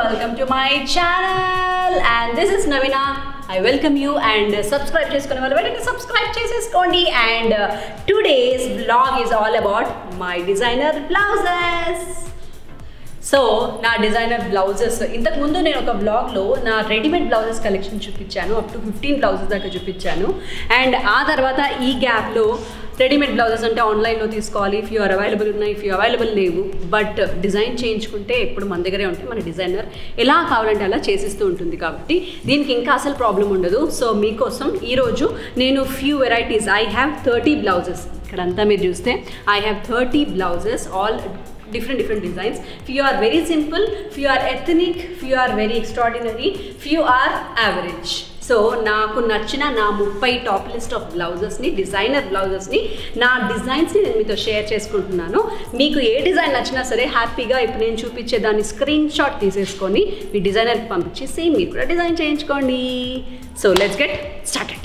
welcome to my channel and this is Navina. I welcome you and uh, subscribe చేసుకునే వాళ్ళు వెంటనే subscribe చేసేసుకోండి and today's blog is all about my designer blouses so నా designer blouses ఇంతకు ముందు నేను ఒక బ్లాగ్లో నా రెడీమేడ్ బ్లౌజెస్ కలెక్షన్ చూపించాను అప్ టు ఫిఫ్టీన్ బ్లౌజెస్ దాకా చూపించాను అండ్ ఆ తర్వాత ఈ గ్యాప్లో రెడీమేడ్ బ్లౌజెస్ అంటే ఆన్లైన్లో తీసుకోవాలి ఇఫ్ యూ ఆర్ అవైలబుల్ ఉన్నాయి ఇఫ్ యూ అవైలబుల్ లేవు బట్ డిజైన్ చేయించుకుంటే ఎప్పుడు మన దగ్గరే ఉంటే మన డిజైనర్ ఎలా కావాలంటే అలా చేసిస్తూ ఉంటుంది కాబట్టి దీనికి ఇంకా అసలు ప్రాబ్లం ఉండదు సో మీకోసం ఈరోజు నేను few varieties I have thirty blouses ఇక్కడంతా మీరు చూస్తే I have thirty blouses all different different designs few are very simple few are ethnic few are very extraordinary few are average so నాకు నచ్చిన నా ముప్పై టాప్ లిస్ట్ ఆఫ్ బ్లౌజెస్ని designer బ్లౌజెస్ని నా డిజైన్స్ని నేను మీతో షేర్ చేసుకుంటున్నాను మీకు ఏ డిజైన్ నచ్చినా సరే హ్యాపీగా ఇప్పుడు నేను చూపించే దాన్ని స్క్రీన్ షాట్ తీసేసుకొని మీ డిజైనర్కి పంపించి సేమ్ మీరు కూడా డిజైన్ చేయించుకోండి so let's get started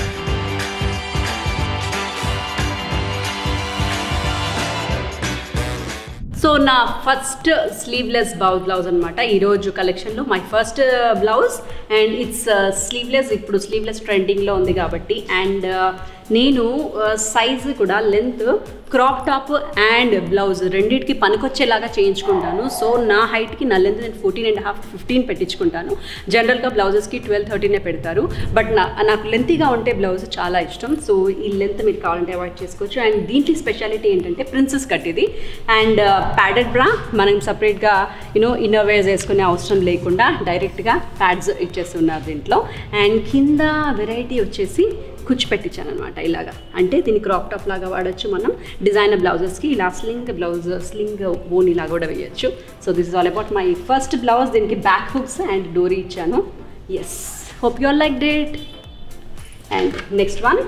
so నా ఫస్ట్ స్లీవ్లెస్ బౌ బ్లౌజ్ అనమాట ఈరోజు కలెక్షన్లో my first blouse and it's sleeveless ఇప్పుడు స్లీవ్లెస్ ట్రెండింగ్లో ఉంది కాబట్టి అండ్ నేను సైజు కూడా length crop top and blouse రెండింటికి పనికొచ్చేలాగా చేయించుకుంటాను సో నా హైట్కి నా లెంత్ నేను ఫోర్టీన్ అండ్ హాఫ్ ఫిఫ్టీన్ పెట్టించుకుంటాను జనరల్గా బ్లౌజెస్కి ట్వెల్వ్ థర్టీనే పెడతారు బట్ నా నాకు లెంతీగా ఉంటే బ్లౌజ్ చాలా ఇష్టం సో ఈ లెంత్ మీరు కావాలంటే అవాయిడ్ చేసుకోవచ్చు అండ్ దీంట్లో స్పెషాలిటీ ఏంటంటే ప్రిన్సెస్ కట్ ఇది అండ్ ప్యాడెడ్ బ్రా మనం సపరేట్గా యూనో ఇన్నర్ వేర్స్ వేసుకునే అవసరం లేకుండా డైరెక్ట్గా ప్యాడ్స్ ఇచ్చేస్తున్నారు దీంట్లో అండ్ కింద వెరైటీ వచ్చేసి కుచ్చు పెట్టించాను అనమాట ఇలాగా అంటే దీన్ని క్రాప్ టాప్ లాగా వాడచ్చు మనం డిజైనర్ బ్లౌజెస్కి ఇలా స్లింగ్ బ్లౌజ్ స్లింగ్ బోన్ ఇలా కూడా వేయచ్చు so this is all about my first blouse దీనికి బ్యాక్ హుక్స్ అండ్ డోరీ ఇచ్చాను yes hope you're like that and next one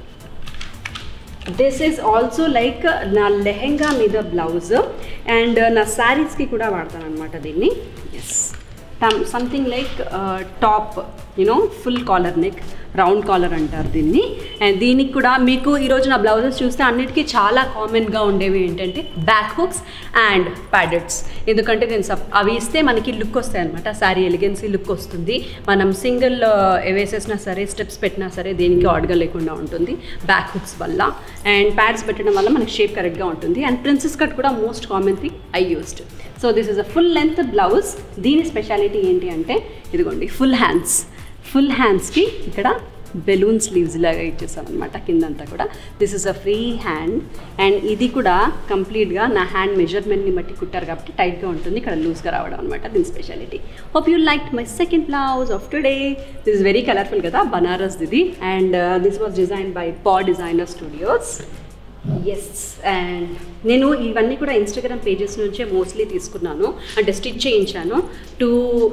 this is also like నా లెహెంగా మీద బ్లౌజ్ అండ్ నా శారీస్కి కూడా వాడతాను అనమాట దీన్ని yes something like top you know full collar neck round collar అంటారు దీన్ని అండ్ దీనికి కూడా మీకు ఈరోజు నా బ్లౌజెస్ చూస్తే అన్నిటికీ చాలా కామన్గా ఉండేవి ఏంటంటే బ్యాక్ హుక్స్ అండ్ ప్యాడెట్స్ ఎందుకంటే నేను సప్ అవి ఇస్తే మనకి లుక్ వస్తాయి అనమాట శారీ ఎలిగెన్సీ లుక్ వస్తుంది మనం సింగిల్ వేసేసినా సరే స్టెప్స్ పెట్టినా సరే దేనికి ఆడ్గా లేకుండా ఉంటుంది బ్యాక్ హుక్స్ వల్ల అండ్ ప్యాడ్స్ పెట్టడం వల్ల మనకి షేప్ కరెక్ట్గా ఉంటుంది అండ్ ప్రిన్సెస్ కట్ కూడా most common thing I used so this is a full length blouse దీని స్పెషాలిటీ ఏంటి అంటే ఇదిగోండి ఫుల్ హ్యాండ్స్ ఫుల్ హ్యాండ్స్కి ఇక్కడ బెలూన్ స్లీవ్స్ లాగా ఇచ్చేసాం అనమాట కిందంతా కూడా this is a free hand and ఇది కూడా కంప్లీట్గా నా హ్యాండ్ మెజర్మెంట్ని బట్టి కుట్టారు కాబట్టి టైట్గా ఉంటుంది ఇక్కడ లూజ్గా రావడం అనమాట దీని speciality hope you like my second blouse of today this is very colourful కదా బనారస్ ఇది and this was design by పా డిజైనర్ స్టూడియోస్ ఎస్ అండ్ నేను ఇవన్నీ కూడా ఇన్స్టాగ్రామ్ పేజెస్ నుంచే మోస్ట్లీ తీసుకున్నాను అంటే స్టిచ్ చేయించాను to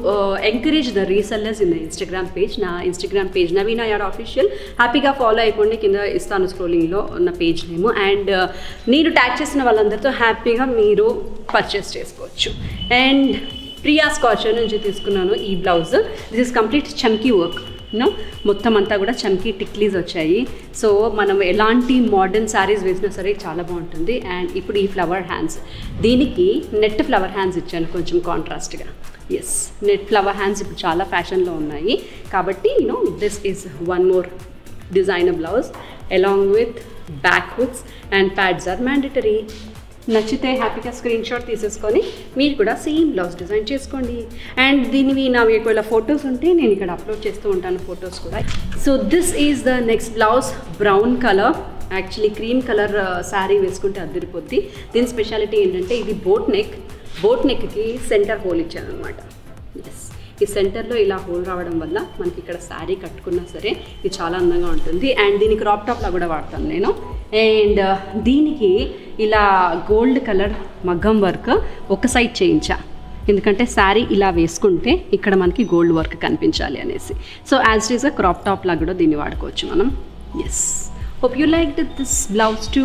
encourage the resellers in the Instagram page నా Instagram page Naveena ad official హ్యాపీగా ఫాలో అయిపోండి కింద ఇస్తాను స్క్రోలింగ్లో ఉన్న పేజ్ నేము అండ్ నేను ట్యాగ్ చేసిన వాళ్ళందరితో హ్యాపీగా మీరు పర్చేస్ చేసుకోవచ్చు అండ్ ప్రియా స్కాచర్ నుంచి తీసుకున్నాను ఈ బ్లౌజ్ దిస్ ఇస్ కంప్లీట్ చమ్కీ వర్క్ నో మొత్తం అంతా కూడా చమ్కీ టిక్లీస్ వచ్చాయి సో మనం ఎలాంటి మోడర్న్ శారీస్ వేసినా సరే చాలా బాగుంటుంది అండ్ ఇప్పుడు ఈ ఫ్లవర్ హ్యాండ్స్ దీనికి నెట్ ఫ్లవర్ హ్యాండ్స్ ఇచ్చాను కొంచెం కాంట్రాస్ట్గా ఎస్ నెట్ ఫ్లవర్ హ్యాండ్స్ ఇప్పుడు చాలా ఫ్యాషన్లో ఉన్నాయి కాబట్టి you know this is one more designer blouse along with back hooks and pads are mandatory నచ్చితే హ్యాపీగా స్క్రీన్ షాట్ తీసేసుకొని మీరు కూడా సేమ్ బ్లౌజ్ డిజైన్ చేసుకోండి అండ్ దీనివి నా ఒకవేళ ఫొటోస్ ఉంటే నేను ఇక్కడ అప్లోడ్ చేస్తూ ఉంటాను ఫొటోస్ కూడా so this is the next blouse brown colour actually cream colour sari వేసుకుంటే అద్దరిపోద్ది దీని స్పెషాలిటీ ఏంటంటే ఇది బోట్ నెక్ బోట్ నెక్కి సెంటర్ హోల్ ఇచ్చాను అనమాట ఎస్ ఈ సెంటర్లో ఇలా హోల్ రావడం వల్ల మనకి ఇక్కడ శారీ కట్టుకున్నా సరే ఇది చాలా అందంగా ఉంటుంది అండ్ దీనికి క్రాప్ టాప్లా కూడా వాడతాను నేను అండ్ దీనికి ఇలా గోల్డ్ కలర్ మగ్గం వర్క్ ఒక సైడ్ చేయించా ఎందుకంటే శారీ ఇలా వేసుకుంటే ఇక్కడ మనకి గోల్డ్ వర్క్ కనిపించాలి అనేసి so as it is a crop top లాగా కూడా దీన్ని వాడుకోవచ్చు మనం yes hope you like this blouse to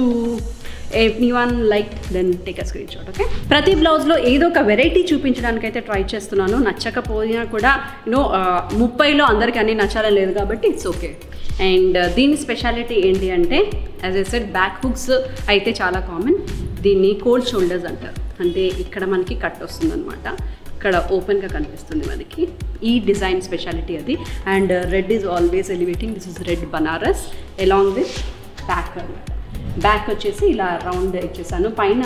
anyone like then take a screen shot okay ప్రతి బ్లౌజ్లో ఏదో ఒక వెరైటీ చూపించడానికి అయితే ట్రై చేస్తున్నాను నచ్చకపోయినా కూడా యూనో ముప్పైలో అందరికీ అన్నీ నచ్చాలని లేదు కాబట్టి ఇట్స్ ఓకే అండ్ దీని స్పెషాలిటీ ఏంటి అంటే as I said back hooks అయితే చాలా కామన్ దీన్ని కోల్డ్ షోల్డర్స్ అంటారు అంటే ఇక్కడ మనకి కట్ వస్తుందన్నమాట ఇక్కడ ఓపెన్గా కనిపిస్తుంది మనకి ఈ డిజైన్ స్పెషాలిటీ అది and red is always elevating this is red Banaras along with back అనమాట బ్యాక్ వచ్చేసి ఇలా రౌండ్ ఇచ్చేసాను పైన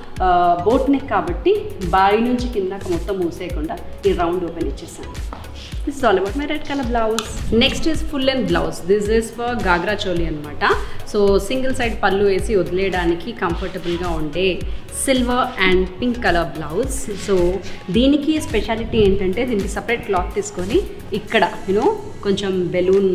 బోట్ నెక్ కాబట్టి బాయి నుంచి కిందకి మొత్తం మూసేయకుండా ఈ రౌండ్ ఓపెన్ ఇచ్చేసాను this is all about my red colour blouse next is full and blouse this is for ghagra choli అనమాట సో సింగిల్ సైడ్ పళ్ళు వేసి వదిలేయడానికి కంఫర్టబుల్గా ఉండే silver and pink colour blouse so దీనికి స్పెషాలిటీ ఏంటంటే దీనికి సపరేట్ క్లాత్ తీసుకొని ఇక్కడ యూనో కొంచెం బెలూన్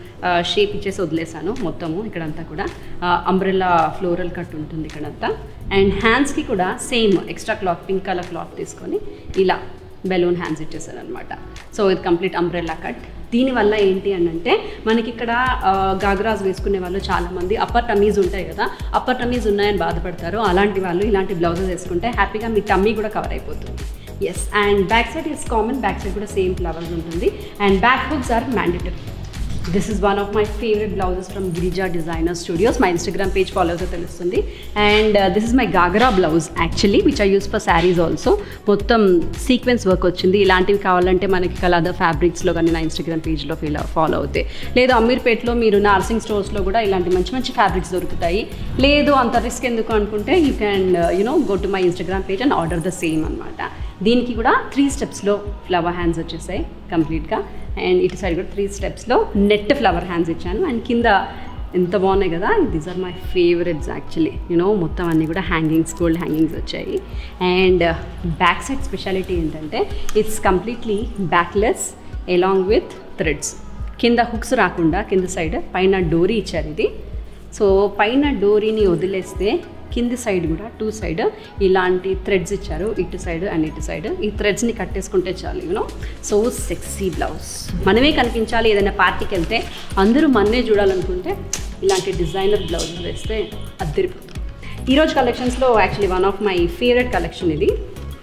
షేప్ ఇచ్చేసి వదిలేసాను మొత్తము ఇక్కడంతా కూడా అంబ్రెల్లా ఫ్లోరల్ కట్ ఉంటుంది ఇక్కడంతా అండ్ హ్యాండ్స్కి కూడా same extra cloth pink colour cloth తీసుకొని ఇలా బెలూన్ హ్యాండ్స్ ఇచ్చేసాను అనమాట సో ఇది కంప్లీట్ అంబ్రెల్లా కట్ దీనివల్ల ఏంటి అని అంటే మనకి ఇక్కడ గాగ్రాస్ వేసుకునే వాళ్ళు చాలామంది అప్పర్ టమీస్ ఉంటాయి కదా అప్పర్ టమీస్ ఉన్నాయని బాధపడతారు అలాంటి వాళ్ళు ఇలాంటి బ్లౌజెస్ వేసుకుంటే హ్యాపీగా మీ టమ్మీ కూడా కవర్ అయిపోతుంది yes and back side is common back side కూడా సేమ్ ఫ్లవర్స్ ఉంటుంది and back hooks are mandatory this is one of my favourite blouses from Girija designer studios my Instagram page follow అవుతే తెలుస్తుంది and this is my ghagra blouse actually which I use for saris also మొత్తం sequence work వచ్చింది ఇలాంటివి కావాలంటే మనకి colour ఫ్యాబ్రిక్స్లో కానీ నా Instagram పేజ్లో ఫీల్ ఫాలో అవుతాయి లేదు అమీర్పేట్లో మీరు నార్సింగ్ స్టోర్స్లో కూడా ఇలాంటి మంచి మంచి ఫ్యాబ్రిక్స్ దొరుకుతాయి లేదు అంత రిస్క్ ఎందుకు అనుకుంటే you can you know go to my Instagram page and order the same అనమాట దీనికి కూడా త్రీ స్టెప్స్లో ఫ్లవర్ హ్యాండ్స్ వచ్చేసాయి కంప్లీట్గా అండ్ ఇటు సైడ్ కూడా త్రీ స్టెప్స్లో నెట్ ఫ్లవర్ హ్యాండ్స్ ఇచ్చాను అండ్ కింద ఎంత బాగున్నాయి కదా these are my favourites actually you know మొత్తం అన్నీ కూడా హ్యాంగింగ్స్ గోల్డ్ హ్యాంగింగ్స్ వచ్చాయి అండ్ బ్యాక్ సైడ్ స్పెషాలిటీ ఏంటంటే it's completely backless along with threads కింద హుక్స్ రాకుండా కింద సైడ్ పైన డోరీ ఇచ్చారు ఇది సో పైన డోరీని వదిలేస్తే కింది సైడ్ కూడా టూ సైడ్ ఇలాంటి థ్రెడ్స్ ఇచ్చారు ఇటు సైడ్ అండ్ ఇటు సైడ్ ఈ థ్రెడ్స్ని కట్టేసుకుంటే చాలు యూనో సో సెక్సీ బ్లౌజ్ మనమే కనిపించాలి ఏదైనా పార్టీకి వెళ్తే అందరూ మనమే చూడాలనుకుంటే ఇలాంటి డిజైనర్ బ్లౌజ్ వేస్తే అద్దరిపోతుంది ఈరోజు కలెక్షన్స్లో actually one of my favourite collection ఇది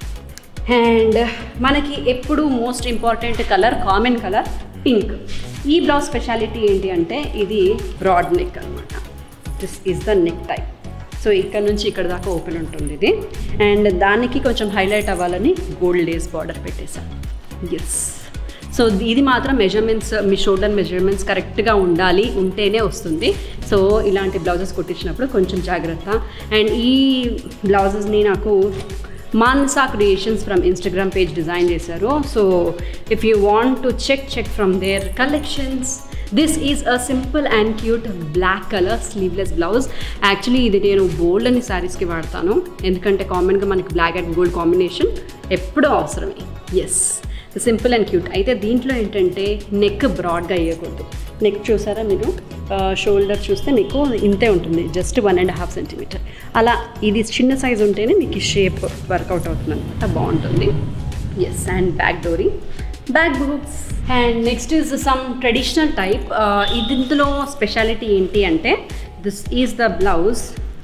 అండ్ మనకి ఎప్పుడు most important colour common colour pink ఈ బ్లౌజ్ స్పెషాలిటీ ఏంటి అంటే ఇది బ్రాడ్ నెక్ అనమాట this is the neck type so ఇక్కడ నుంచి ఇక్కడ దాకా ఓపెన్ ఉంటుంది ఇది అండ్ దానికి కొంచెం హైలైట్ అవ్వాలని గోల్డ్ లేస్ బార్డర్ పెట్టేశాను ఎస్ సో ఇది మాత్రం మెజర్మెంట్స్ మీ షోల్డర్ మెజర్మెంట్స్ కరెక్ట్గా ఉండాలి ఉంటేనే వస్తుంది సో ఇలాంటి బ్లౌజెస్ కుట్టించినప్పుడు కొంచెం జాగ్రత్త అండ్ ఈ బ్లౌజెస్ని నాకు Mansa creations from Instagram page design చేశారు so if you want to check check from their collections this is a simple and cute black colour sleeveless blouse actually ఇది నేను గోల్డ్ అని శారీస్కి వాడతాను ఎందుకంటే కామన్గా మనకి బ్లాక్ అండ్ గోల్డ్ కాంబినేషన్ ఎప్పుడూ అవసరమే ఎస్ సింపుల్ అండ్ క్యూట్ అయితే దీంట్లో ఏంటంటే నెక్ బ్రాడ్గా వేయకూడదు నెక్ చూసారా మీరు షోల్డర్ చూస్తే మీకు ఇంతే ఉంటుంది just one and half centimetre అలా ఇది చిన్న సైజ్ ఉంటేనే మీకు షేప్ వర్కౌట్ అవుతుంది అనమాట బాగుంటుంది ఎస్ అండ్ బ్యాక్ డోరీ back groups and next is some traditional type ఇది ఇందులో స్పెషాలిటీ ఏంటి అంటే దిస్ ఈజ్ ద బ్లౌజ్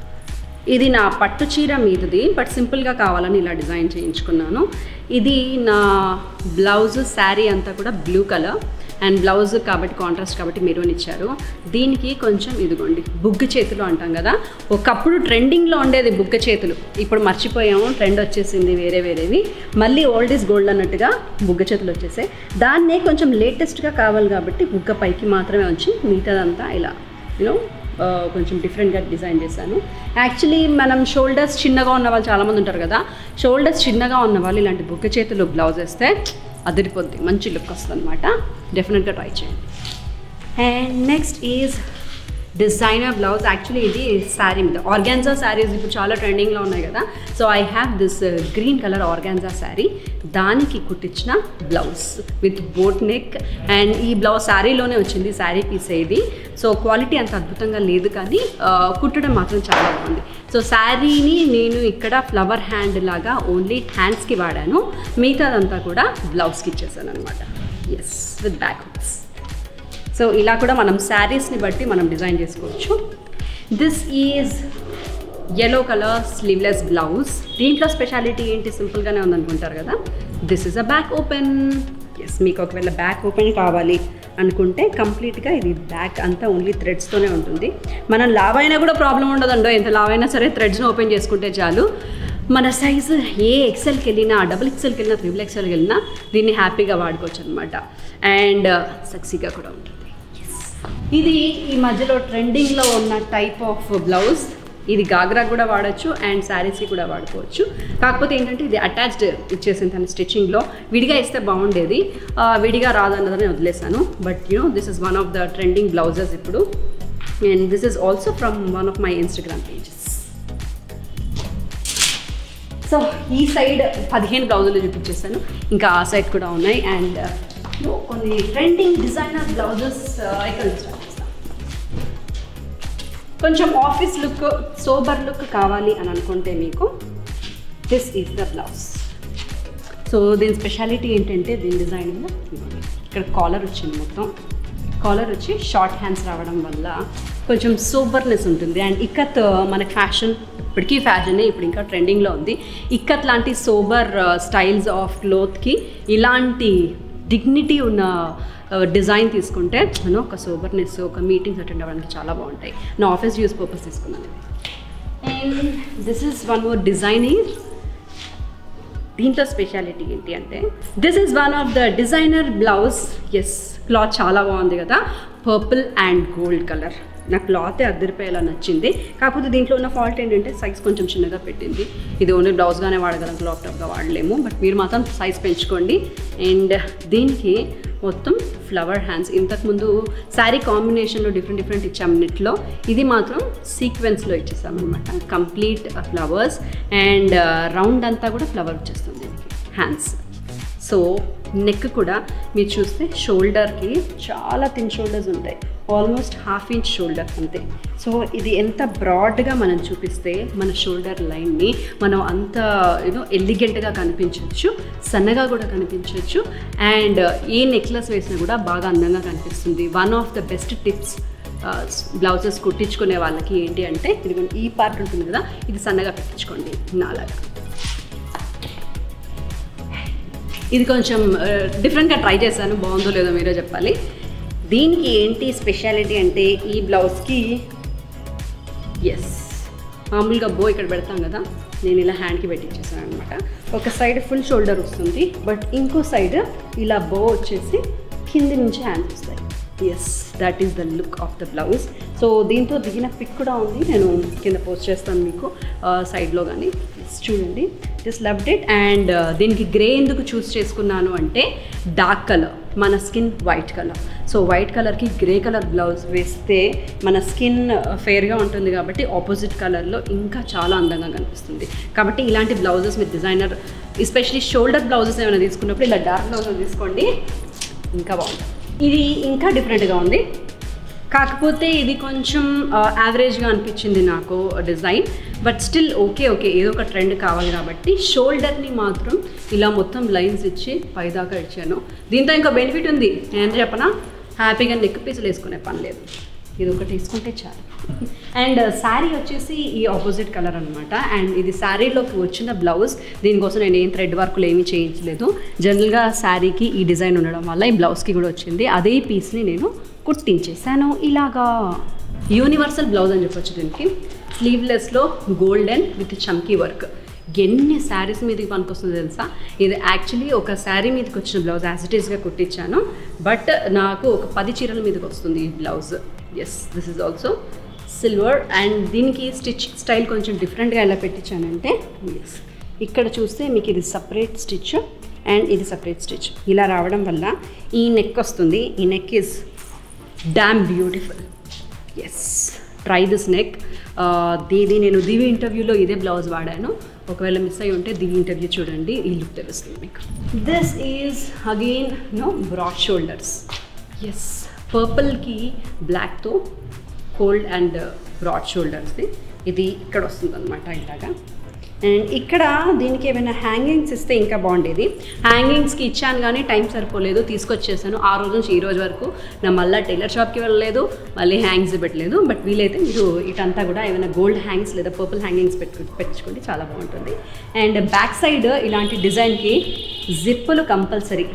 ఇది నా పట్టు చీర మీదది బట్ సింపుల్గా కావాలని ఇలా డిజైన్ చేయించుకున్నాను ఇది నా బ్లౌజ్ శారీ అంతా కూడా బ్లూ కలర్ అండ్ బ్లౌజ్ కాబట్టి కాంట్రాస్ట్ కాబట్టి మెరూన్ ఇచ్చారు దీనికి కొంచెం ఇదిగోండి బుగ్గ చేతులు అంటాం కదా ఒకప్పుడు ట్రెండింగ్లో ఉండేది బుగ్గ చేతులు ఇప్పుడు మర్చిపోయాము ట్రెండ్ వచ్చేసింది వేరే వేరేవి మళ్ళీ ఓల్డ్ ఈజ్ గోల్డ్ అన్నట్టుగా బుగ్గ చేతులు వచ్చేసాయి దాన్నే కొంచెం లేటెస్ట్గా కావాలి కాబట్టి బుగ్గ పైకి మాత్రమే వచ్చి మిగతాదంతా ఇలా యూనో కొంచెం డిఫరెంట్గా డిజైన్ చేశాను యాక్చువల్లీ మనం షోల్డర్స్ చిన్నగా ఉన్న వాళ్ళు చాలామంది ఉంటారు కదా షోల్డర్స్ చిన్నగా ఉన్న వాళ్ళు ఇలాంటి బుగ్గ చేతులు బ్లౌజ్ వేస్తే అదిరిపోద్ది మంచి లుక్ వస్తుంది అనమాట డెఫినెట్గా ట్రై చేయండి and next is designer blouse actually ఇది శారీ మీద ఆర్గాన్జా శారీస్ ఇప్పుడు చాలా ట్రెండింగ్లో ఉన్నాయి కదా so I have this green colour organza sari దానికి కుట్టించిన blouse with boat neck and ఈ బ్లౌజ్ శారీలోనే వచ్చింది శారీ పీస్ ఇది సో క్వాలిటీ అంత అద్భుతంగా లేదు కానీ కుట్టడం మాత్రం చాలా బాగుంది సో శారీని నేను ఇక్కడ ఫ్లవర్ హ్యాండ్ లాగా ఓన్లీ హ్యాండ్స్కి వాడాను మిగతాదంతా కూడా బ్లౌజ్కి ఇచ్చేసాను అనమాట yes with back hooks so ఇలా కూడా మనం శారీస్ని బట్టి మనం డిజైన్ చేసుకోవచ్చు this is yellow colour sleeveless blouse దీంట్లో స్పెషాలిటీ ఏంటి సింపుల్గానే ఉందనుకుంటారు కదా this is a back open yes మీకు ఒకవేళ బ్యాక్ ఓపెన్ కావాలి అనుకుంటే కంప్లీట్గా ఇది బ్యాక్ అంతా ఓన్లీ థ్రెడ్స్తోనే ఉంటుంది మనం లావ్ అయినా కూడా ప్రాబ్లం ఉండదండో ఎంత లావ్ అయినా సరే థ్రెడ్స్ని ఓపెన్ చేసుకుంటే చాలు మన సైజు ఏ ఎక్సెల్కి వెళ్ళినా డబుల్ ఎక్సెల్కి వెళ్ళినా త్రిబుల్ ఎక్సెల్కి వెళ్ళినా దీన్ని హ్యాపీగా వాడుకోవచ్చు అనమాట అండ్ సెక్సీగా కూడా ఉంటుంది ఇది ఈ మధ్యలో ట్రెండింగ్లో ఉన్న టైప్ ఆఫ్ బ్లౌజ్ ఇది గాగ్రా కూడా వాడచ్చు అండ్ శారీస్కి కూడా వాడుకోవచ్చు కాకపోతే ఏంటంటే ఇది అటాచ్డ్ ఇచ్చేసింది తన స్టిచ్చింగ్లో విడిగా ఇస్తే బాగుండేది ఆ, విడిగా రాదన్నదని వదిలేసాను but you know this is one of the trending blouses ఇప్పుడు and this is also from one of my Instagram pages so ఈ సైడ్ పదిహేను బ్లౌజులు చూపించేసాను ఇంకా ఆ సైడ్ కూడా ఉన్నాయి అండ్ కొన్ని ట్రెండింగ్ డిజైనర్ బ్లౌజెస్ ఇక్కడ నుంచి స్టార్ట్ చేస్తాను కొంచెం ఆఫీస్ లుక్ సోబర్ లుక్ కావాలి అని అనుకుంటే మీకు this is the blouse so దీని స్పెషాలిటీ ఏంటంటే దీని డిజైనింగ్ ఇక్కడ కాలర్ వచ్చింది మొత్తం కాలర్ వచ్చి షార్ట్ హ్యాండ్స్ రావడం వల్ల కొంచెం సూపర్నెస్ ఉంటుంది అండ్ ఇక్కత్ మనకి ఫ్యాషన్ ఇప్పటికీ ఫ్యాషనే ఇప్పుడు ఇంకా ట్రెండింగ్లో ఉంది ఇక్కత్ లాంటి సోబర్ స్టైల్స్ ఆఫ్ క్లోత్కి ఇలాంటి డిగ్నిటీ ఉన్న డిజైన్ తీసుకుంటే మనం ఒక సోబర్నెస్ ఒక మీటింగ్స్ అటెండ్ అవ్వడానికి చాలా బాగుంటాయి నా ఆఫీస్ యూస్ పర్పస్ తీసుకున్నాను and this is one more designing దీంట్లో స్పెషాలిటీ ఏంటి అంటే this is one of the designer blouse yes cloth చాలా బాగుంది కదా పర్పుల్ అండ్ గోల్డ్ కలర్ నా క్లాత్ అద్దరిపోయేలా నచ్చింది కాకపోతే దీంట్లో ఉన్న ఫాల్ట్ ఏంటంటే సైజ్ కొంచెం చిన్నగా పెట్టింది ఇది ఓన్లీ బ్లౌజ్గానే వాడగలం క్లాప్ టాప్గా వాడలేము బట్ మీరు మాత్రం సైజ్ పెంచుకోండి అండ్ దీనికి మొత్తం ఫ్లవర్ హ్యాండ్స్ ఇంతకుముందు శారీ కాంబినేషన్లో డిఫరెంట్ డిఫరెంట్ ఇచ్చాం నెట్లో ఇది మాత్రం సీక్వెన్స్లో ఇచ్చేసామన్నమాట కంప్లీట్ ఫ్లవర్స్ అండ్ రౌండ్ అంతా కూడా ఫ్లవర్ వచ్చేస్తుంది దీనికి హ్యాండ్స్ సో నెక్ కూడా మీరు చూస్తే షోల్డర్కి చాలా థిన్ షోల్డర్స్ ఉంటాయి ఆల్మోస్ట్ హాఫ్ ఇంచ్ షోల్డర్ అంతే సో ఇది ఎంత బ్రాడ్గా మనం చూపిస్తే మన షోల్డర్ లైన్ని మనం అంత యూనో ఎలిగెంట్గా కనిపించవచ్చు సన్నగా కూడా కనిపించవచ్చు అండ్ ఏ నెక్లెస్ వేసినా కూడా బాగా అందంగా కనిపిస్తుంది one of the best tips blouses కుట్టించుకునే వాళ్ళకి ఏంటి అంటే ఇది ఈ పార్ట్ ఉంటుంది కదా ఇది సన్నగా పెట్టించుకోండి నాలాగా ఇది కొంచెం డిఫరెంట్గా ట్రై చేశాను బాగుందో లేదో మీరే చెప్పాలి దీనికి ఏంటి స్పెషాలిటీ అంటే ఈ బ్లౌజ్కి ఎస్ మామూలుగా బో ఇక్కడ పెడతాం కదా నేను ఇలా హ్యాండ్కి పెట్టించేసాను అనమాట ఒక సైడ్ ఫుల్ షోల్డర్ వస్తుంది బట్ ఇంకో సైడ్ ఇలా బో వచ్చేసి కింది నుంచి హ్యాండ్స్ వస్తాయి yes that is the look of the blouse so దీంతో దిగిన పిక్ కూడా ఉంది నేను కింద పోస్ట్ చేస్తాను మీకు సైడ్లో కానీ చూడండి జస్ట్ లవ్డ్ ఇట్ అండ్ దీనికి గ్రే ఎందుకు చూస్ చేసుకున్నాను అంటే డార్క్ కలర్ మన skin white colour so white కలర్కి గ్రే కలర్ బ్లౌజ్ వేస్తే మన స్కిన్ ఫేర్గా ఉంటుంది కాబట్టి ఆపోజిట్ కలర్లో ఇంకా చాలా అందంగా కనిపిస్తుంది కాబట్టి ఇలాంటి బ్లౌజెస్ మీరు డిజైనర్ ఎస్పెషలీ షోల్డర్ బ్లౌజెస్ ఏమైనా తీసుకున్నప్పుడు ఇలా డార్క్ బ్లౌజెస్ తీసుకోండి ఇంకా బాగుంటుంది ఇది ఇంకా డిఫరెంట్గా ఉంది కాకపోతే ఇది కొంచెం యావరేజ్గా అనిపించింది నాకు design but still okay okay ఏదో ఒక ట్రెండ్ కావాలి కాబట్టి షోల్డర్ని మాత్రం ఇలా మొత్తం లైన్స్ ఇచ్చి పైదాకా ఇచ్చాను దీంతో ఇంకా బెనిఫిట్ ఉంది నేను చెప్పనా హ్యాపీగా నెక్ పీసులు వేసుకునే పని లేదు ఇది ఒకటి వేసుకుంటే చాలు అండ్ శారీ వచ్చేసి ఈ ఆపోజిట్ కలర్ అనమాట అండ్ ఇది శారీలోకి వచ్చిన బ్లౌజ్ దీనికోసం నేను ఏం థ్రెడ్ వర్క్లు ఏమీ చేయించలేదు జనరల్గా శారీకి ఈ డిజైన్ ఉండడం వల్ల ఈ బ్లౌజ్కి కూడా వచ్చింది అదే పీస్ని నేను కుట్టించేసాను ఇలాగా యూనివర్సల్ బ్లౌజ్ అని చెప్పొచ్చు దీనికి స్లీవ్లెస్లో గోల్డెన్ విత్ చమ్కీ వర్క్ ఎన్ని శారీస్ మీదకి పనికొస్తుందో తెలుసా ఇది యాక్చువల్లీ ఒక శారీ మీదకి వచ్చిన బ్లౌజ్ యాజ్ ఇట్ ఈస్గా కుట్టించాను బట్ నాకు ఒక పది చీరల మీదకి వస్తుంది ఈ blouse yes this is also silver and దీనికి స్టిచ్ స్టైల్ కొంచెం డిఫరెంట్గా ఎలా పెట్టించానంటే ఎస్ ఇక్కడ చూస్తే మీకు ఇది సపరేట్ స్టిచ్ అండ్ ఇది సపరేట్ స్టిచ్ ఇలా రావడం వల్ల ఈ నెక్ వస్తుంది ఈ neck is damn beautiful yes try this neck దీది నేను దివి ఇంటర్వ్యూలో ఇదే బ్లౌజ్ వాడాను ఒకవేళ మిస్ అయి ఉంటే దివి ఇంటర్వ్యూ చూడండి ఈ లుక్ తెలుస్తుంది మీకు this is again no broad shoulders yes పర్పుల్కి బ్లాక్తో కోల్డ్ అండ్ బ్రాడ్ షోల్డర్స్ది ఇది ఇక్కడ వస్తుంది అనమాట ఇలాగా అండ్ ఇక్కడ దీనికి ఏమైనా హ్యాంగింగ్స్ ఇస్తే ఇంకా బాగుండేది హ్యాంగింగ్స్కి ఇచ్చాను కానీ టైం సరిపోలేదు తీసుకొచ్చేసాను ఆ రోజు నుంచి ఈ రోజు వరకు నా మళ్ళీ టైలర్ షాప్కి వెళ్ళలేదు మళ్ళీ హ్యాంగ్స్ పెట్టలేదు బట్ వీలైతే మీరు ఇటంతా కూడా ఏమైనా గోల్డ్ హ్యాంగ్స్ లేదా పర్పుల్ హ్యాంగింగ్స్ పెట్టు పెట్టించుకోండి చాలా బాగుంటుంది అండ్ బ్యాక్ సైడ్ ఇలాంటి డిజైన్కి జిప్పులు కంపల్సరీ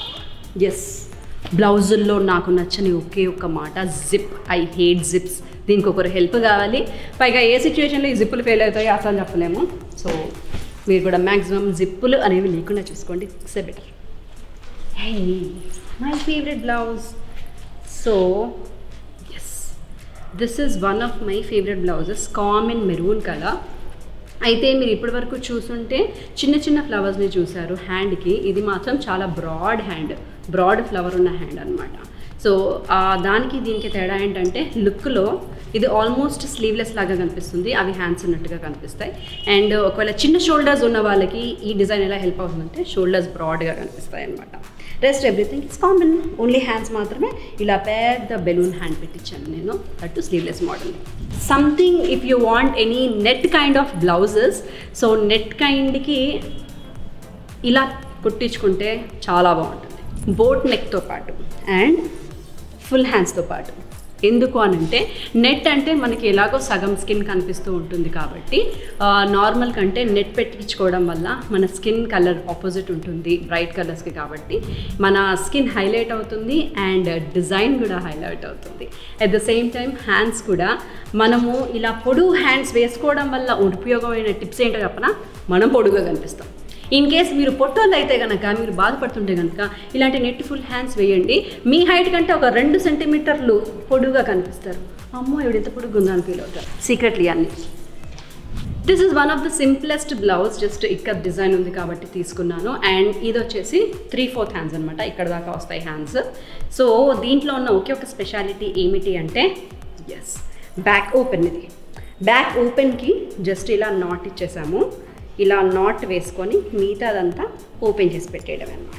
ఎస్ బ్లౌజుల్లో నాకు నచ్చని ఒకే ఒక్క మాట జిప్ ఐ హేట్ జిప్స్ దీనికి ఒకరు హెల్ప్ కావాలి పైగా ఏ సిచ్యువేషన్లో ఈ జిప్పులు ఫెయిల్ అవుతాయో అసలు చెప్పలేము సో మీరు కూడా మ్యాక్సిమం జిప్పులు అనేవి లేకుండా చూసుకోండి say better hey my favourite blouse so yes this is one of my favourite blouses common maroon colour అయితే మీరు ఇప్పటి వరకు చూసుంటే చిన్న చిన్న ఫ్లవర్స్ని చూసారు హ్యాండ్కి ఇది మాత్రం చాలా బ్రాడ్ హ్యాండ్ బ్రాడ్ ఫ్లవర్ ఉన్న హ్యాండ్ అనమాట సో ఆ దానికి దీనికి తేడా ఏంటంటే లుక్లో ఇది ఆల్మోస్ట్ స్లీవ్లెస్ లాగా కనిపిస్తుంది అవి హ్యాండ్స్ ఉన్నట్టుగా కనిపిస్తాయి అండ్ ఒకవేళ చిన్న షోల్డర్స్ ఉన్న వాళ్ళకి ఈ డిజైన్ ఎలా హెల్ప్ అవుతుందంటే షోల్డర్స్ బ్రాడ్గా కనిపిస్తాయి అనమాట rest everything it's common only hands మాత్రమే ఇలా పెద్ద బెలూన్ హ్యాండ్ పెట్టించాను నేను అటు sleeveless model something if you want any net kind of blouses so net కైండ్కి ఇలా కుట్టించుకుంటే చాలా బాగుంటుంది బోట్ నెక్తో పాటు అండ్ ఫుల్ హ్యాండ్స్తో పాటు ఎందుకు అని అంటే నెట్ అంటే మనకి ఎలాగో సగం స్కిన్ కనిపిస్తూ ఉంటుంది కాబట్టి నార్మల్ కంటే నెట్ పెట్టించుకోవడం వల్ల మన స్కిన్ కలర్ ఆపోజిట్ ఉంటుంది బ్రైట్ కలర్స్కి కాబట్టి మన స్కిన్ హైలైట్ అవుతుంది అండ్ డిజైన్ కూడా హైలైట్ అవుతుంది at the same time hands కూడా మనము ఇలా పొడుగు హ్యాండ్స్ వేసుకోవడం వల్ల ఉపయోగమైన టిప్స్ ఏంటో చెప్పనా మనం పొడుగా కనిపిస్తాం ఇన్ కేస్ మీరు పొట్టోళ్ళు అయితే కనుక మీరు బాధపడుతుంటే కనుక ఇలాంటి నెట్ ఫుల్ హ్యాండ్స్ వేయండి మీ హైట్ కంటే ఒక రెండు సెంటీమీటర్లు పొడుగా కనిపిస్తారు అమ్మో ఇవిడ ఎంత పొడుగు ఉందా అని ఫీల్ అవుతారు సీక్రెట్లీ అన్ని this is one of the simplest blouse just ఇక్కడ డిజైన్ ఉంది కాబట్టి తీసుకున్నాను అండ్ ఇది వచ్చేసి త్రీ ఫోర్త్ హ్యాండ్స్ అనమాట ఇక్కడ దాకా వస్తాయి హ్యాండ్స్ సో దీంట్లో ఉన్న ఒకే ఒక స్పెషాలిటీ ఏమిటి అంటే ఎస్ బ్యాక్ ఓపెన్ ఇది బ్యాక్ ఓపెన్కి జస్ట్ ఇలా నాట్ ఇచ్చేసాము ఇలా నాట్ వేసుకొని మిగతాదంతా ఓపెన్ చేసి పెట్టేయడం అనమాట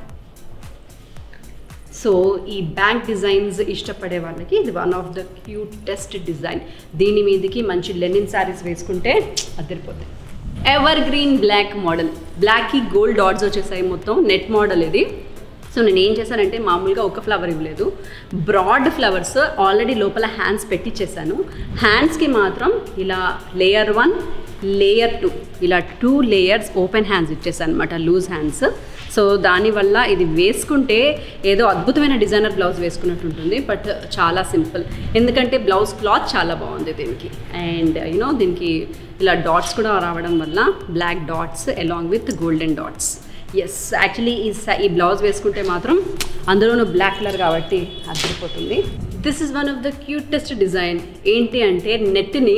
సో ఈ బ్యాక్ డిజైన్స్ ఇష్టపడే వాళ్ళకి ఇది one of the cutest design దీని మీదకి మంచి లెనిన్ శారీస్ వేసుకుంటే అదిరిపోతాయి ఎవర్ గ్రీన్ బ్లాక్ మోడల్ బ్లాక్కి గోల్డ్ డాట్స్ వచ్చేసాయి మొత్తం నెట్ మోడల్ ఇది సో నేను ఏం చేశానంటే మామూలుగా ఒక ఫ్లవర్ ఇవ్వలేదు బ్రాడ్ ఫ్లవర్స్ ఆల్రెడీ లోపల హ్యాండ్స్ పెట్టించేసాను హ్యాండ్స్కి మాత్రం ఇలా లేయర్ వన్ లేయర్ టూ ఇలా టూ లేయర్స్ ఓపెన్ హ్యాండ్స్ ఇచ్చేసాను అనమాట లూజ్ హ్యాండ్స్ సో దానివల్ల ఇది వేసుకుంటే ఏదో అద్భుతమైన డిజైనర్ బ్లౌజ్ వేసుకున్నట్టు ఉంటుంది బట్ చాలా సింపుల్ ఎందుకంటే బ్లౌజ్ క్లాత్ చాలా బాగుంది దీనికి అండ్ యూనో దీనికి ఇలా డాట్స్ కూడా రావడం వల్ల black dots along with golden dots yes actually ఈ స- ఈ బ్లౌజ్ వేసుకుంటే మాత్రం అందులోనూ బ్లాక్ కలర్ కాబట్టి అదిరిపోతుంది this is one of the cutest design ఏంటి అంటే నెట్ని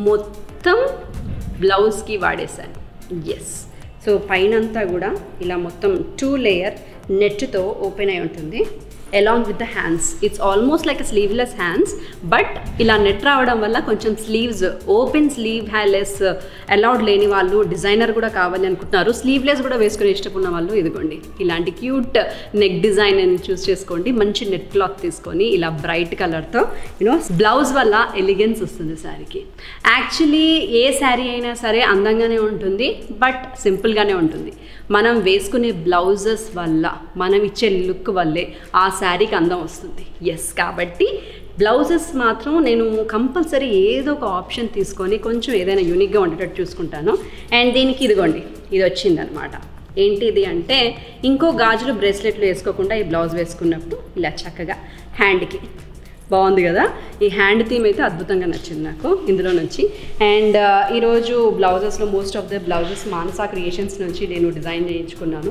మొత్తం బ్లౌజ్కి వాడేశాను ఎస్ సో పైనంతా కూడా ఇలా మొత్తం టూ లేయర్ నెట్తో ఓపెన్ అయి ఉంటుంది along with the hands it's almost like sleeveless hands but ఇలా నెట్ రావడం వల్ల కొంచెం sleeves open sleeveless allowed లేని వాళ్ళు డిజైనర్ కూడా కావాలి అనుకుంటున్నారు స్లీవ్లెస్ కూడా వేసుకుని ఇష్టపడిన వాళ్ళు ఇదిగోండి ఇలాంటి క్యూట్ నెక్ డిజైన్ అని చూస్ చేసుకోండి మంచి నెట్ క్లాత్ తీసుకొని ఇలా బ్రైట్ కలర్తో యూనో బ్లౌజ్ వల్ల ఎలిగెన్స్ వస్తుంది శారీకి యాక్చువల్లీ ఏ శారీ అయినా సరే అందంగానే ఉంటుంది బట్ సింపుల్గానే ఉంటుంది మనం వేసుకునే బ్లౌజెస్ వల్ల మనం ఇచ్చే లుక్ వల్లే ఆ శారీకి అందం వస్తుంది ఎస్ కాబట్టి బ్లౌజెస్ మాత్రం నేను కంపల్సరీ ఏదో ఒక ఆప్షన్ తీసుకొని కొంచెం ఏదైనా యూనిక్గా ఉండేటట్టు చూసుకుంటాను అండ్ దీనికి ఇదిగోండి ఇది వచ్చిందనమాట ఏంటిది అంటే ఇంకో గాజులు బ్రేస్లెట్లు వేసుకోకుండా ఈ బ్లౌజ్ వేసుకున్నప్పుడు ఇలా చక్కగా హ్యాండ్కి బాగుంది కదా ఈ హ్యాండ్ థీమ్ అయితే అద్భుతంగా నచ్చింది నాకు ఇందులో నుంచి అండ్ ఈరోజు బ్లౌజెస్లో most of the blouses Manasa creations నుంచి నేను డిజైన్ చేయించుకున్నాను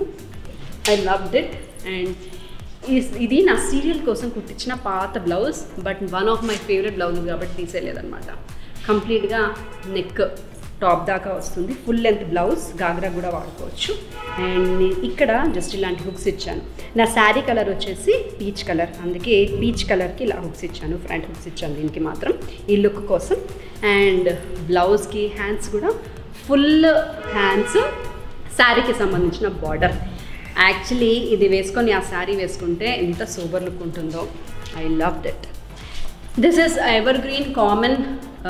ఐ లవ్డ్ ఇట్ అండ్ ఇది నా సీరియల్ కోసం కుట్టించిన పాత blouse but one of my favourite blouse కాబట్టి తీసేయలేదన్నమాట కంప్లీట్గా నెక్ టాప్ దాకా వస్తుంది ఫుల్ లెంత్ బ్లౌజ్ గాగ్రా కూడా వాడుకోవచ్చు అండ్ ఇక్కడ జస్ట్ ఇలాంటి హుక్స్ ఇచ్చాను నా శారీ కలర్ వచ్చేసి పీచ్ కలర్ అందుకే పీచ్ కలర్కి ఇలా హుక్స్ ఇచ్చాను ఫ్రంట్ హుక్స్ ఇచ్చాను దీనికి మాత్రం ఈ లుక్ కోసం అండ్ బ్లౌజ్కి హ్యాండ్స్ కూడా ఫుల్ హ్యాండ్స్ శారీకి సంబంధించిన బార్డర్ యాక్చువల్లీ ఇది వేసుకొని ఆ శారీ వేసుకుంటే ఎంత సూపర్ లుక్ ఉంటుందో I love that this is ever green common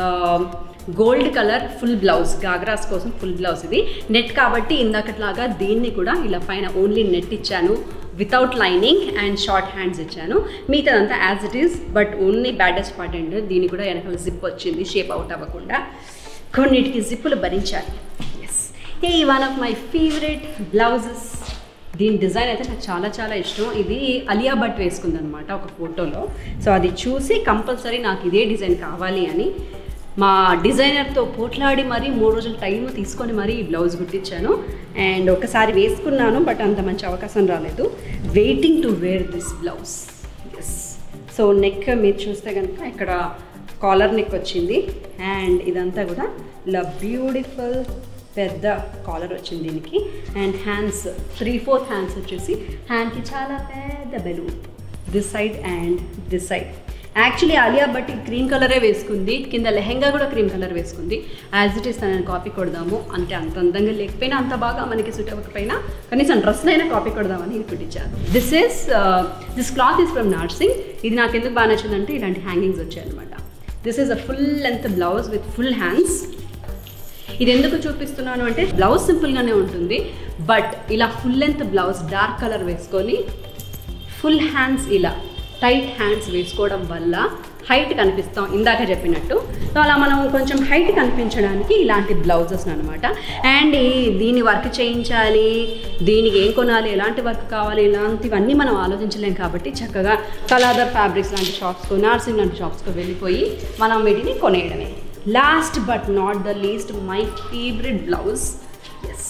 gold colour full blouse ghagras కోసం ఫుల్ బ్లౌజ్ ఇది నెట్ కాబట్టి ఇందాకట్లాగా దీన్ని కూడా ఇలా పైన ఓన్లీ నెట్ ఇచ్చాను without lining and short hands ఇచ్చాను మిగతాదంతా as it is but only baddest part ఏంటంటే దీనికి కూడా వెనకాల జిప్ వచ్చింది షేప్ అవుట్ అవ్వకుండా కొన్నిటికి జిప్పులు భరించాలి yes a one of my favourite blouses దీని డిజైన్ అయితే నాకు చాలా చాలా ఇష్టం ఇది అలియా భట్ వేసుకుందనమాట ఒక ఫోటోలో సో అది చూసి కంపల్సరీ నాకు ఇదే డిజైన్ కావాలి అని మా డిజైనర్తో పోట్లాడి మరీ మూడు రోజులు టైం తీసుకొని మరీ ఈ బ్లౌజ్ కుట్టించాను అండ్ ఒకసారి వేసుకున్నాను బట్ అంత మంచి అవకాశం రాలేదు waiting to wear this blouse yes so neck మీరు చూస్తే కనుక ఇక్కడ కాలర్ నెక్ వచ్చింది అండ్ ఇదంతా కూడా ఇలా బ్యూటిఫుల్ పెద్ద కాలర్ వచ్చింది దీనికి and hands three fourth hands వచ్చేసి హ్యాండ్కి చాలా పెద్ద balloon this side and this side actually Alia Bhatt cream కలరే వేసుకుంది కింద లెహెంగా కూడా క్రీమ్ కలర్ వేసుకుంది యాజ్ ఇట్ ఈస్ తనని కాపీ కొడదాము అంటే అంత అందంగా లేకపోయినా అంత బాగా మనకి సూట్ అవ్వకపోయినా కనీసం డ్రెస్ అయినా కాపీ కొడదామని ఇది కుట్టించాను this is this cloth is from Narsing ఇది నాకు ఎందుకు బాగా నచ్చిందంటే ఇలాంటి హ్యాంగింగ్స్ వచ్చాయన్నమాట this is a full length blouse with full hands ఇది ఎందుకు చూపిస్తున్నాను అంటే బ్లౌజ్ సింపుల్గానే ఉంటుంది బట్ ఇలా full length blouse dark colour వేసుకొని ఫుల్ హ్యాండ్స్ ఇలా టైట్ హ్యాండ్స్ వేసుకోవడం వల్ల హైట్ కనిపిస్తాం ఇందాక చెప్పినట్టు సో అలా మనం కొంచెం హైట్ కనిపించడానికి ఇలాంటి బ్లౌజెస్ అనమాట అండ్ ఈ- దీని వర్క్ చేయించాలి దీనికి ఏం కొనాలి ఎలాంటి వర్క్ కావాలి ఇలాంటివన్నీ మనం ఆలోచించలేం కాబట్టి చక్కగా కలాదర్ ఫ్యాబ్రిక్స్ లాంటి షాప్స్కు నార్సింగ్ లాంటి షాప్స్కు వెళ్ళిపోయి మనం వీటిని కొనేయడమే last but not the least my favourite blouse yes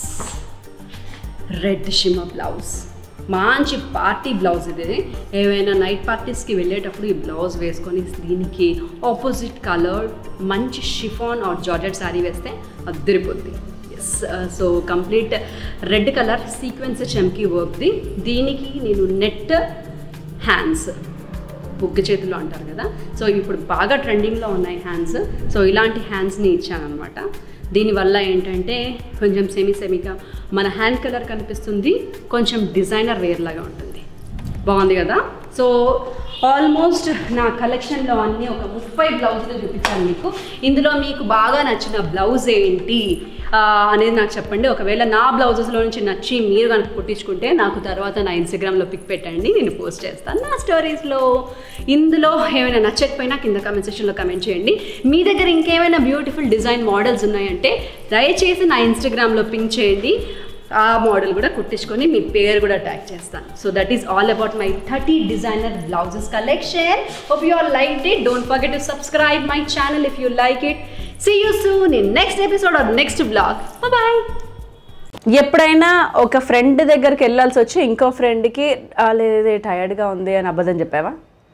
red shimmer blouse మంచి పార్టీ బ్లౌజ్ ఇది ఏవైనా నైట్ పార్టీస్కి వెళ్ళేటప్పుడు ఈ బ్లౌజ్ వేసుకొని దీనికి ఆపోజిట్ కలర్ మంచి షిఫాన్ ఆర్ జార్జెట్ శారీ వేస్తే అద్దరిపోద్ది yes so complete red colour sequence చమ్కీ వర్క్ది దీనికి నేను నెట్ హ్యాండ్స్ బుగ్గ చేతులు అంటారు కదా సో ఇప్పుడు బాగా ట్రెండింగ్లో ఉన్నాయి హ్యాండ్స్ సో ఇలాంటి హ్యాండ్స్ని ఇచ్చాను అనమాట దీనివల్ల ఏంటంటే కొంచెం సెమీ సెమీగా మన హ్యాండ్ కలర్ కనిపిస్తుంది కొంచెం డిజైనర్ వేర్ లాగా ఉంటుంది బాగుంది కదా సో ఆల్మోస్ట్ నా కలెక్షన్లో అన్నీ ఒక ముప్పై బ్లౌజులు చూపించాను మీకు ఇందులో మీకు బాగా నచ్చిన బ్లౌజ్ ఏంటి ఆ, అనేది నాకు చెప్పండి ఒకవేళ నా బ్లౌజెస్లో నుంచి నచ్చి మీరు కనుక కుట్టించుకుంటే నాకు తర్వాత నా ఇన్స్టాగ్రామ్లో పిక్ పెట్టండి నేను పోస్ట్ చేస్తాను నా స్టోరీస్లో ఇందులో ఏమైనా నచ్చకపోయినా కింద కమెంట్ సెక్షన్లో కమెంట్ చేయండి మీ దగ్గర ఇంకేమైనా బ్యూటిఫుల్ డిజైన్ మోడల్స్ ఉన్నాయంటే దయచేసి నా ఇన్స్టాగ్రామ్లో పింక్ చేయండి ఆ మోడల్ కూడా కుట్టించుకొని మీ పేరు కూడా ట్యాగ్ చేస్తాను so that is all about my thirty designer blouses collection hope you are like it don't forget to subscribe my channel if you like it see you soon in next episode or next blog bye ఎప్పుడైనా ఒక friend దగ్గరికి వెళ్ళాల్సి వచ్చి ఇంకో ఫ్రెండ్కి లేదే టైర్డ్గా ఉంది అని అబద్ధం చెప్పావా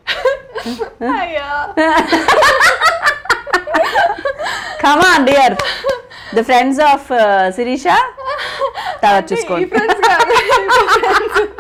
కమా dear the friends of Sirisha తర్వాత చూసుకోండి ఈ friends కాదు, ఈ friends.